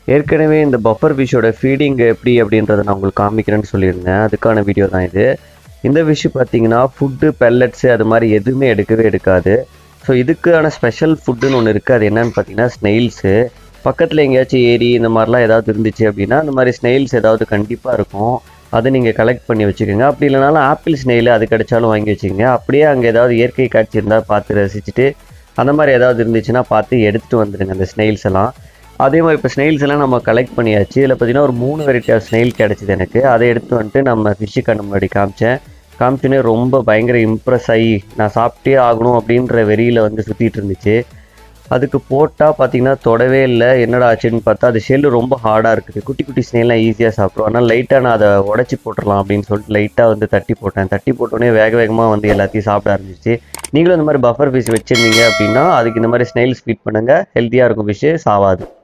ஏற்கனவே இந்த buffer ஃபிஷ்ஷோட feeding எப்படி அப்படின்றத நான் உங்களுக்கு காமிக்கிறேன்னு சொல்லியிருந்தேன் அதுக்கான வீடியோ தான் இது இந்த ஃபிஷ் பார்த்தீங்கன்னா ஃபுட்டு பெல்லட்ஸு அது மாதிரி எதுவுமே எடுக்கவே எடுக்காது ஸோ இதுக்கான ஸ்பெஷல் ஃபுட்டுன்னு ஒன்று இருக்குது அது என்னன்னு பார்த்தீங்கன்னா ஸ்னெயில்ஸு பக்கத்தில் எங்கேயாச்சும் ஏரி இந்த மாதிரிலாம் ஏதாவது இருந்துச்சு அப்படின்னா அந்த மாதிரி ஸ்னெயில்ஸ் ஏதாவது கண்டிப்பாக இருக்கும் அதை நீங்கள் கலெக்ட் பண்ணி வச்சுக்கோங்க அப்படி இல்லைனாலும் ஆப்பிள் ஸ்னெயில் அது கிடைச்சாலும் வாங்கி வச்சுக்கோங்க அப்படியே அங்கே ஏதாவது இயற்கை காட்சி இருந்தால் பார்த்து ரசிச்சுட்டு அந்த மாதிரி ஏதாவது இருந்துச்சுன்னா பார்த்து எடுத்துகிட்டு வந்துடுங்க அந்த ஸ்னெயில்ஸ் எல்லாம் அதே மாதிரி இப்போ ஸ்னெயில்ஸ் எல்லாம் நம்ம கலெக்ட் பண்ணியாச்சு இதில் பார்த்தீங்கன்னா ஒரு மூணு வெரைட்டி ஆஃப் ஸ்னெயில் கிடச்சிது எனக்கு அதை எடுத்து வந்துட்டு நம்ம ஃபிஷ்ஷு கண்ணு முன்னாடி காமிச்சேன் காமிச்சுனே ரொம்ப பயங்கர இம்ப்ரெஸ் ஆகி நான் சாப்பிட்டே ஆகணும் அப்படின்ற வெறியில் வந்து சுற்றிட்டு இருந்துச்சு அதுக்கு போட்டால் பார்த்தீங்கன்னா தொடவே இல்லை என்னடா ஆச்சுன்னு பார்த்தா அது ஷெல்லு ரொம்ப ஹார்டாக இருக்குது குட்டி குட்டி ஸ்னேல்லாம் ஈஸியாக சாப்பிடும் ஆனால் லைட்டாக நான் அதை உடச்சி போட்டுடலாம் அப்படின்னு சொல்லிட்டு லைட்டாக வந்து தட்டி போட்டேன் தட்டி போட்டோடனே வேக வேகமாக வந்து எல்லாத்தையும் சாப்பிட ஆரம்பிச்சிச்சு நீங்களும் இந்த மாதிரி பஃபர் ஃபிஷ் வச்சுருந்தீங்க அப்படின்னா அதுக்கு இந்த மாதிரி ஸ்னெயில்ஸ் ஃபீட் பண்ணுங்கள் ஹெல்த்தியாக இருக்கும் ஃபிஷ்ஷு சாவாது